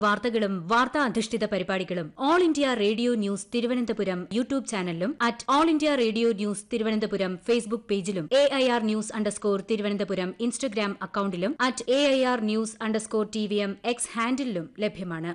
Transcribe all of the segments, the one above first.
വാർത്തകളും വാർത്താ അധിഷ്ഠിത പരിപാടികളും all India radio news Thiruvananthapuram YouTube ചാനലിലും at all India radio news Thiruvananthapuram Facebook പേജിലും A I R news underscore Thiruvananthapuram Instagram അക്കൌണ്ടിലും at A I R news underscore T V M X ഹാൻഡിലും ലഭ്യമാണ്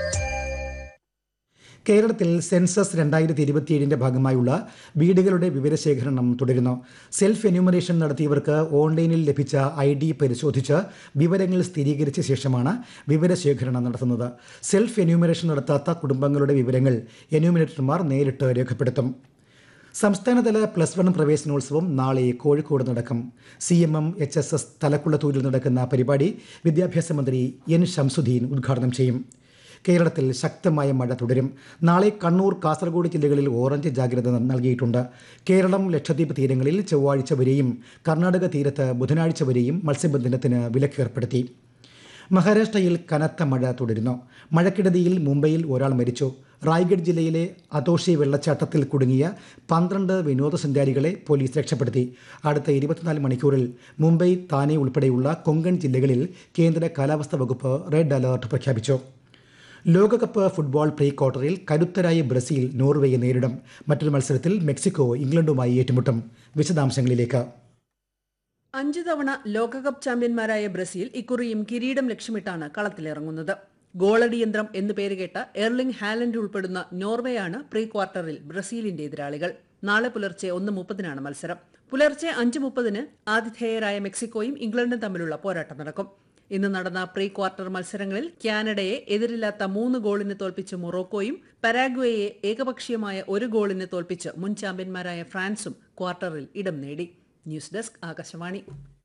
കേരളത്തിൽ സെൻസസ് രണ്ടായിരത്തി ഇരുപത്തിയേഴിന്റെ ഭാഗമായുള്ള വീടുകളുടെ വിവരശേഖരണം തുടരുന്നു സെൽഫ് എന്യൂമറേഷൻ നടത്തിയവർക്ക് ഓൺലൈനിൽ ലഭിച്ച ഐ ഡി പരിശോധിച്ച് വിവരങ്ങൾ സ്ഥിരീകരിച്ച ശേഷമാണ് വിവരശേഖരണം നടത്തുന്നത് സെൽഫ് എന്യൂമറേഷൻ നടത്താത്ത കുടുംബങ്ങളുടെ വിവരങ്ങൾ എന്യൂമിനേറ്റർമാർ നേരിട്ട് രേഖപ്പെടുത്തും സംസ്ഥാനതല പ്ലസ് വൺ പ്രവേശനോത്സവം നാളെ കോഴിക്കോട് നടക്കും C M M H S S തലക്കുളത്തൂരിൽ നടക്കുന്ന പരിപാടി വിദ്യാഭ്യാസ മന്ത്രി എൻ ഷംസുദ്ദീൻ ഉദ്ഘാടനം ചെയ്യും കേരളത്തിൽ ശക്തമായ മഴ തുടരും നാളെ കണ്ണൂർ കാസർഗോഡ് ജില്ലകളിൽ ഓറഞ്ച് ജാഗ്രത നൽകിയിട്ടുണ്ട് കേരളം ലക്ഷദ്വീപ് തീരങ്ങളിൽ ചൊവ്വാഴ്ച വരെയും കർണാടക തീരത്ത് ബുധനാഴ്ച വരെയും മത്സ്യബന്ധനത്തിന് വിലക്ക് ഏർപ്പെടുത്തി മഹാരാഷ്ട്രയിൽ കനത്ത മഴ തുടരുന്നു മഴക്കെടുതിയിൽ മുംബൈയിൽ ഒരാൾ മരിച്ചു റായ്ഗഡ് ജില്ലയിലെ അതോഷി വെള്ളച്ചാട്ടത്തിൽ കുടുങ്ങിയ പന്ത്രണ്ട് വിനോദസഞ്ചാരികളെ പോലീസ് രക്ഷപ്പെടുത്തി അടുത്ത ഇരുപത്തിനാല് മണിക്കൂറിൽ മുംബൈ താനെ ഉൾപ്പെടെയുള്ള കൊങ്കൺ ജില്ലകളിൽ കേന്ദ്ര കാലാവസ്ഥാ വകുപ്പ് റെഡ് അലർട്ട് പ്രഖ്യാപിച്ചു ലോകകപ്പ് ഫുട്ബോൾ പ്രീ ക്വാർട്ടറിൽ കരുത്തരായ ബ്രസീൽ നോർവേയെ നേരിടും മറ്റൊരു മത്സരത്തിൽ മെക്സിക്കോ ഇംഗ്ലണ്ടുമായി ഏറ്റുമുട്ടും വിശദാംശങ്ങളിലേക്ക് അഞ്ചു തവണ ലോകകപ്പ് ചാമ്പ്യന്മാരായ ബ്രസീൽ ഇക്കുറിയും കിരീടം ലക്ഷ്യമിട്ടാണ് കളത്തിലിറങ്ങുന്നത് ഗോളടിയന്ത്രം എന്നു പേരുകേട്ട എർലിംഗ് ഹാലൻഡ് ഉൾപ്പെടുന്ന നോർവേയാണ് പ്രീ ക്വാർട്ടറിൽ ബ്രസീലിന്റെ എതിരാളികൾ നാളെ പുലർച്ചെ ഒന്ന് മുപ്പതിനാണ് മത്സരം പുലർച്ചെ അഞ്ച് മുപ്പതിന് ആതിഥേയരായ മെക്സിക്കോയും ഇംഗ്ലണ്ടും തമ്മിലുള്ള പോരാട്ടം നടക്കും ഇന്ന് നടന്ന പ്രീ ക്വാർട്ടർ മത്സരങ്ങളിൽ കാനഡയെ എതിരില്ലാത്ത മൂന്ന് ഗോളിന് തോൽപ്പിച്ച് മൊറോക്കോയും പരാഗ്വേയെ ഏകപക്ഷീയമായ ഒരു ഗോളിന് തോൽപ്പിച്ച് മുൻ ചാമ്പ്യന്മാരായ ഫ്രാൻസും ക്വാർട്ടറിൽ ഇടം നേടി ന്യൂസ് ഡെസ്ക് ആകാശവാണി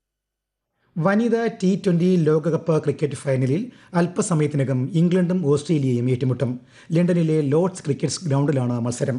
വനിതാ ടി ട്വന്റി ലോകകപ്പ് ക്രിക്കറ്റ് ഫൈനലിൽ അല്പസമയത്തിനകം ഇംഗ്ലണ്ടും ഓസ്ട്രേലിയയും ഏറ്റുമുട്ടും ലണ്ടനിലെ ലോർഡ്സ് ക്രിക്കറ്റ് ഗ്രൗണ്ടിലാണ് മത്സരം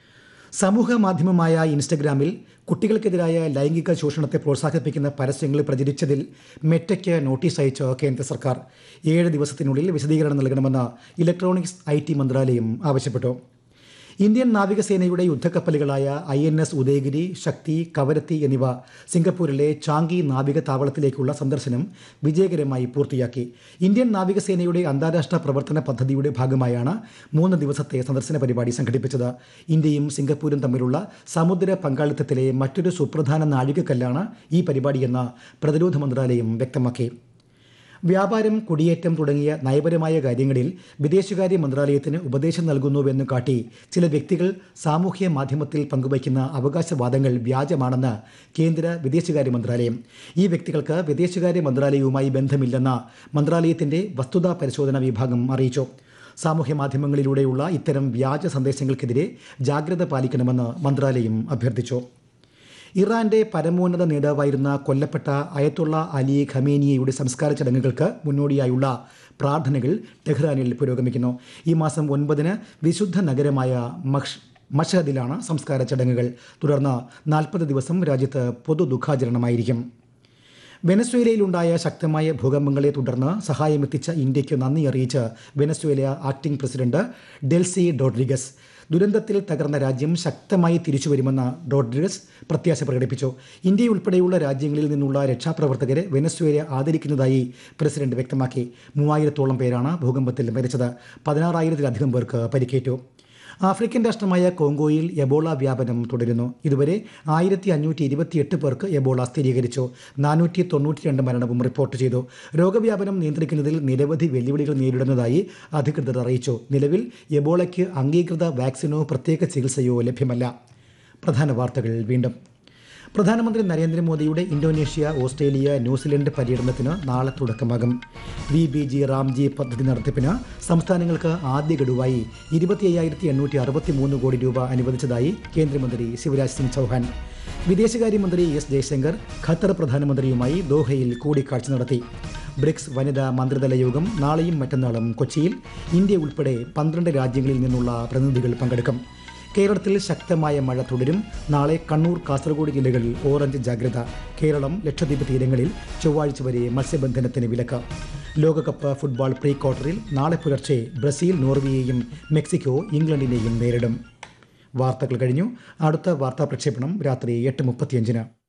സമൂഹ മാധ്യമമായ ഇൻസ്റ്റഗ്രാമിൽ കുട്ടികൾക്കെതിരായ ലൈംഗിക ചൂഷണത്തെ പ്രോത്സാഹിപ്പിക്കുന്ന പരസ്യങ്ങൾ പ്രചരിച്ചതിൽ മെറ്റയ്ക്ക് നോട്ടീസ് അയച്ച കേന്ദ്ര സർക്കാർ ഏഴ് ദിവസത്തിനുള്ളിൽ വിശദീകരണം നൽകണമെന്ന് ഇലക്ട്രോണിക്സ് ഐ മന്ത്രാലയം ആവശ്യപ്പെട്ടു ഇന്ത്യൻ നാവികസേനയുടെ യുദ്ധക്കപ്പലുകളായ I N S Udayagiri Shakti Kavaratti എന്നിവ സിംഗപ്പൂരിലെ ചാങ്കി നാവിക താവളത്തിലേക്കുള്ള സന്ദർശനം വിജയകരമായി പൂർത്തിയാക്കി ഇന്ത്യൻ നാവികസേനയുടെ അന്താരാഷ്ട്ര പ്രവർത്തന പദ്ധതിയുടെ ഭാഗമായാണ് മൂന്ന് ദിവസത്തെ സന്ദർശന പരിപാടി സംഘടിപ്പിച്ചത് ഇന്ത്യയും സിംഗപ്പൂരും തമ്മിലുള്ള സമുദ്ര പങ്കാളിത്തത്തിലെ മറ്റൊരു സുപ്രധാന നാഴികക്കല്ലാണ് ഈ പരിപാടിയെന്ന് പ്രതിരോധ മന്ത്രാലയം വ്യക്തമാക്കി വ്യാപാരം കുടിയേറ്റം തുടങ്ങിയ നയപരമായ കാര്യങ്ങളിൽ വിദേശകാര്യ മന്ത്രാലയത്തിന് ഉപദേശം നൽകുന്നുവെന്ന് കാട്ടി ചില വ്യക്തികൾ സാമൂഹ്യ മാധ്യമത്തിൽ പങ്കുവയ്ക്കുന്ന അവകാശവാദങ്ങൾ വ്യാജമാണെന്ന് കേന്ദ്ര വിദേശകാര്യ മന്ത്രാലയം ഈ വ്യക്തികൾക്ക് വിദേശകാര്യ മന്ത്രാലയവുമായി ബന്ധമില്ലെന്ന് മന്ത്രാലയത്തിന്റെ വസ്തുതാ പരിശോധന വിഭാഗം അറിയിച്ചു സാമൂഹ്യ മാധ്യമങ്ങളിലൂടെയുള്ള ഇത്തരം വ്യാജ സന്ദേശങ്ങൾക്കെതിരെ ജാഗ്രത പാലിക്കണമെന്ന് മന്ത്രാലയം അഭ്യർത്ഥിച്ചു ഇറാന്റെ പരമോന്നത നേതാവായിരുന്ന കൊല്ലപ്പെട്ട അയത്തുള്ള അലി ഖമേനിയയുടെ സംസ്കാര ചടങ്ങുകൾക്ക് മുന്നോടിയായുള്ള പ്രാർത്ഥനകൾ ടെഹ്റാനിൽ പുരോഗമിക്കുന്നു ഈ മാസം ഒൻപതിന് വിശുദ്ധ നഗരമായ മഷ് മഷഹദിലാണ് സംസ്കാര ചടങ്ങുകൾ തുടർന്ന് നാൽപ്പത് ദിവസം രാജ്യത്ത് പൊതു ദുഃഖാചരണമായിരിക്കും വെനസ്വേലയിലുണ്ടായ ശക്തമായ ഭൂകമ്പങ്ങളെ തുടർന്ന് സഹായമെത്തിച്ച ഇന്ത്യയ്ക്ക് നന്ദി അറിയിച്ച് Venezuela acting president Delcy Rodriguez ദുരന്തത്തിൽ തകർന്ന രാജ്യം ശക്തമായി തിരിച്ചുവരുമെന്ന് ഡോഡ്രിഗസ് പ്രത്യാശ പ്രകടിപ്പിച്ചു ഇന്ത്യയുൾപ്പെടെയുള്ള രാജ്യങ്ങളിൽ നിന്നുള്ള രക്ഷാപ്രവർത്തകരെ വെനസ്വേല ആദരിക്കുന്നതായി പ്രസിഡന്റ് വ്യക്തമാക്കി മൂവായിരത്തോളം പേരാണ് ഭൂകമ്പത്തിൽ മരിച്ചത് പതിനാറായിരത്തിലധികം പേർക്ക് പരിക്കേറ്റു ആഫ്രിക്കൻ രാഷ്ട്രമായ കോങ്കോയിൽ എബോള വ്യാപനം തുടരുന്നു ഇതുവരെ ആയിരത്തി അഞ്ഞൂറ്റി ഇരുപത്തിയെട്ട് പേർക്ക് എബോള സ്ഥിരീകരിച്ചു നാനൂറ്റി തൊണ്ണൂറ്റി രണ്ട് മരണവും റിപ്പോർട്ട് ചെയ്തു രോഗവ്യാപനം നിയന്ത്രിക്കുന്നതിൽ നിരവധി വെല്ലുവിളികൾ നേരിടുന്നതായി അധികൃതർ അറിയിച്ചു നിലവിൽ എബോളയ്ക്ക് അംഗീകൃത വാക്സിനോ പ്രത്യേക ചികിത്സയോ ലഭ്യമല്ല പ്രധാന വാർത്തകൾ വീണ്ടും പ്രധാനമന്ത്രി നരേന്ദ്രമോദിയുടെ ഇന്തോനേഷ്യ ഓസ്ട്രേലിയ ന്യൂസിലൻഡ് പര്യടനത്തിന് നാളെ തുടക്കമാകും വി ബി ജി റാംജി പദ്ധതി നടത്തിപ്പിന് സംസ്ഥാനങ്ങൾക്ക് ആദ്യ ഗഡുവായി ഇരുപത്തി അയ്യായിരത്തി എണ്ണൂറ്റി അറുപത്തി മൂന്ന് കോടി രൂപ അനുവദിച്ചതായി കേന്ദ്രമന്ത്രി ശിവരാജ് സിംഗ് ചൗഹാൻ വിദേശകാര്യമന്ത്രി എസ് ജയശങ്കർ ഖത്തർ പ്രധാനമന്ത്രിയുമായി ദോഹയിൽ കൂടിക്കാഴ്ച നടത്തി ബ്രിക്സ് വനിതാ മന്ത്രിതല യോഗം നാളെയും മറ്റന്നാളും കൊച്ചിയിൽ ഇന്ത്യ ഉൾപ്പെടെ പന്ത്രണ്ട് രാജ്യങ്ങളിൽ നിന്നുള്ള പ്രതിനിധികൾ പങ്കെടുക്കും കേരളത്തിൽ ശക്തമായ മഴ തുടരും നാളെ കണ്ണൂർ കാസർഗോഡ് ജില്ലകളിൽ ഓറഞ്ച് ജാഗ്രത കേരളം ലക്ഷദ്വീപ് തീരങ്ങളിൽ ചൊവ്വാഴ്ച വരെ മത്സ്യബന്ധനത്തിന് വിലക്ക് ലോകകപ്പ് ഫുട്ബോൾ പ്രീ ക്വാർട്ടറിൽ നാളെ പുലർച്ചെ ബ്രസീൽ നോർവേയെയും മെക്സിക്കോ ഇംഗ്ലണ്ടിനെയും നേരിടും വാർത്തകൾ കഴിഞ്ഞു അടുത്ത വാർത്താ പ്രക്ഷേപണം രാത്രി എട്ട് മുപ്പത്തിയഞ്ചിന്